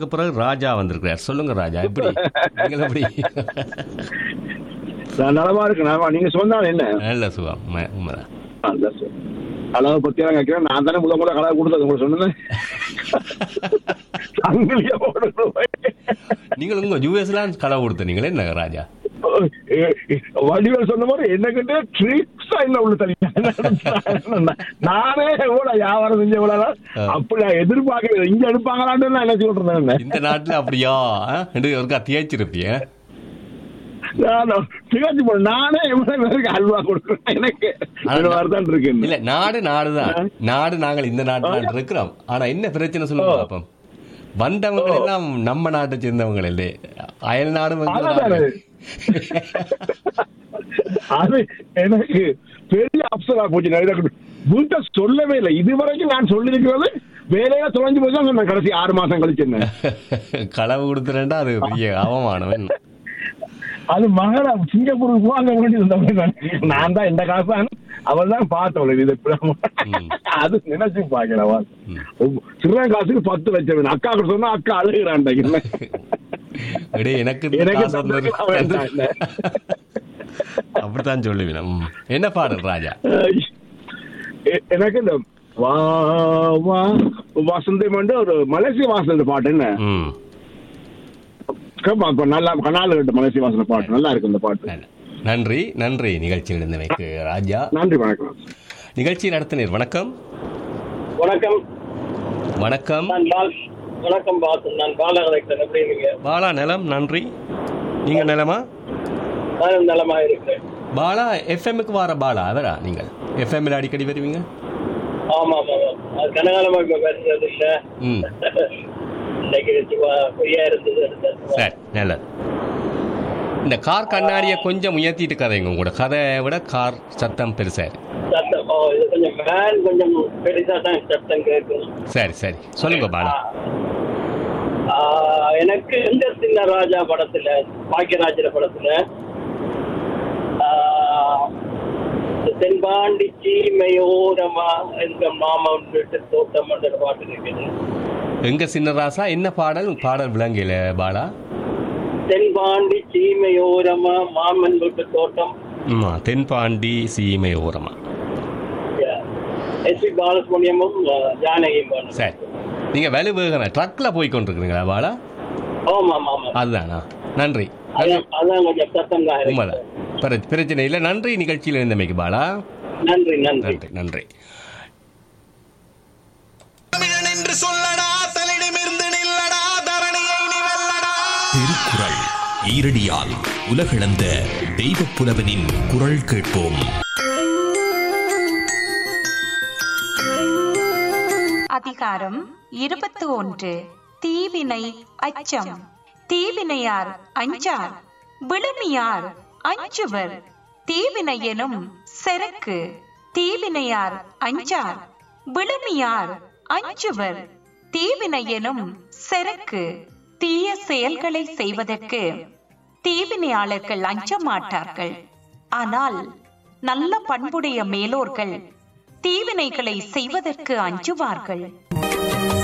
அதுக்கு பிறகு ராஜா வந்திருக்கிறார் சொல்லுங்க ராஜா எப்படி நீங்கள் எப்படி நான் நலமா இருக்கு நலமா நீங்க சொன்னால் என்ன நல்ல சுகம் உண்மை- உண்மைதான் அதான் சார். அளவு பத்தி எல்லாம் கேட்கிறேன் நான் தானே முதல் முதல்ல கலவை கொடுத்தது உங்களுக்கு சொன்னேன் அங்கேயே போடணும் நீங்கள் உங்க யூஎஸ்லாம் கடை கொடுத்த நீங்களே என்ன ராஜா வடிவேல் சொன்ன மாதிரி என்ன கிட்ட ட்ரிக்ஸா என்ன உள்ள தனியா நானே எவ்வளவு வியாபாரம் செஞ்ச எவ்வளவு ஆ. அப்படி நான் எதிர்பார்க்கல இங்க எடுப்பாங்களான்னு நான் என்ன சொல்றேன் என்ன இந்த நாட்டுல அப்படியா ஆ? என்று ஒருக்கா தேய்ச்சிருப்பிய நான் திகழ்ச்சி போன நானே எவ்வளவு பேருக்கு அல்வா கொடுக்குறேன் எனக்கு இந்த மாதிரி தான் இருக்கு இல்ல நாடு நாடுதான் நாடு நாங்கள் இந்த நாட்டுல இருக்கிறோம் ஆனா என்ன பிரச்சனை சொல்லுங்க பாப்போம் வந்தவங்க எல்லாம் நம்ம நாட்டை சேர்ந்தவங்க இல்லை அயல் நாடு வந்து அதான் நாடு. அது எனக்கு பெரிய அப்சரா போச்சு நான் எனக்கு வீட்டை சொல்லவே இல்லை இதுவரைக்கும் நான் சொல்லியிருக்கிறது வேலையா தொலைஞ்சு போய் தான் சொன்னேன் கடைசி ஆறு மாசம் கழிச்சு என்ன களவு கொடுத்துறேன்டா அது பெரிய அவமானம் என்ன அது மகள சிங்கப்பூருக்கு வாங்க வேண்டியது நான் தான் இந்த காசு தான் அவள் தான் பார்த்தவள் இது எப்படி ம். அது நினைச்சு பாக்கிறவா சின்ன காசுக்கு பத்து லட்சம் அக்கா கூட சொன்னா அக்கா அழுகிறான் அடே எனக்கு இந்த எனக்கு காசு வந்தது. தந்ததுக்கு வேண்டாம் இல்ல. அப்படித்தான் சொல்லுவேன் ம். என்ன பாடல் ராஜா எ- எனக்கு இந்த வா வா வசந்தம் வந்து ஒரு மலேசிய வாசன பாட்டு என்ன ம் கேப்பா, இப்ப நல்லா கனால ரெண்டு மலேசிய வாசன பாட்டு நல்லா இருக்கு இந்த பாட்டு நல்ல. நன்றி நன்றி நிகழ்ச்சியில் இருந்தமைக்கு ராஜா நன்றி வணக்கம் நிகழ்ச்சி நடத்தினர் வணக்கம் வணக்கம் வணக்கம் நான் பால் வணக்கம் பாஸ் நான் பாலகலெக்டர் எப்படி இருக்கீங்க பாலா நலம் நன்றி நீங்க நலமா நான் நலமா இருக்கிறேன் பாலா எஃப்எம்முக்கு வர பாலா அதரா நீங்கள் எஃப்எம்ல அடிக்கடி வருவீங்க ஆமா ஆமா ஆமா அது கனகாலமா இப்ப பேசுறது இல்ல ம் இன்னைக்கு சும்மா ஃப்ரீயா இருந்தது எடுத்தேன். சரி நல்லது இந்த கார் கண்ணாடியை கொஞ்சம் உயர்த்திட்டு கதைங்க உங்களோட கதையை விட கார் சத்தம் பெருசா இருக்கு சத்தம் ஓ இது கொஞ்சம் வேன் கொஞ்சம் பெருசா தான் சத்தம் கேட்கும் சரி சரி சொல்லுங்க பாலா ஆ, எனக்கு எங்க சின்ன ராஜா படத்துல பாக்கியராஜர படத்துல ஆ, தென்பாண்டி சீமையோரமா எங்க மாமன் வீட்டு தோட்டம் என்ற பாட்டு இருக்குது எங்க சின்ன ராசா என்ன பாடல் பாடல் விளங்கல பாலா தென்பாண்டி சீமையோரமா மாமன் வீட்டு தோட்டம் ஆமா தென்பாண்டி சீமை ஓரமா எஸ் பி பாலசுப்ரமணியமும் அஹ், ஜானகியும் பாடுனாங்க. சரி நீங்க வேலை வேகன ட்ரக்ல போய் கொண்டிருக்கிறீங்களா பாலா ஆமா ஆமா ஆமா அதுதானா நன்றி அதான் அதான் கொஞ்சம் சத்தம் தான் உண்மைதான் இருக்கு பிர- பிரச்சனை இல்லை நன்றி நிகழ்ச்சியில் இருந்தமைக்கு பாலா நன்றி நன்றி நன்றி நன்றி தமிழன் என்று சொல்லடா தலிடமிருந்து நில்லடா தரணியை நீ வெல்லடா திருக்குறள் ஈரடியால் உலகளந்த தெய்வப் புலவனின் குரல் கேட்போம் அதிகாரம் இருபத்து ஒன்று தீவினை அச்சம் தீவினையார் அஞ்சார் விழுமியார் அஞ்சுவர் தீவினை எனும் செருக்கு தீவினையார் அஞ்சார் விழுமியார் அஞ்சுவர் தீவினை எனும் செருக்கு தீய செயல்களை செய்வதற்கு தீவினையாளர்கள் அஞ்ச மாட்டார்கள் ஆனால் நல்ல பண்புடைய மேலோர்கள் தீவினைகளை செய்வதற்கு அஞ்சுவார்கள்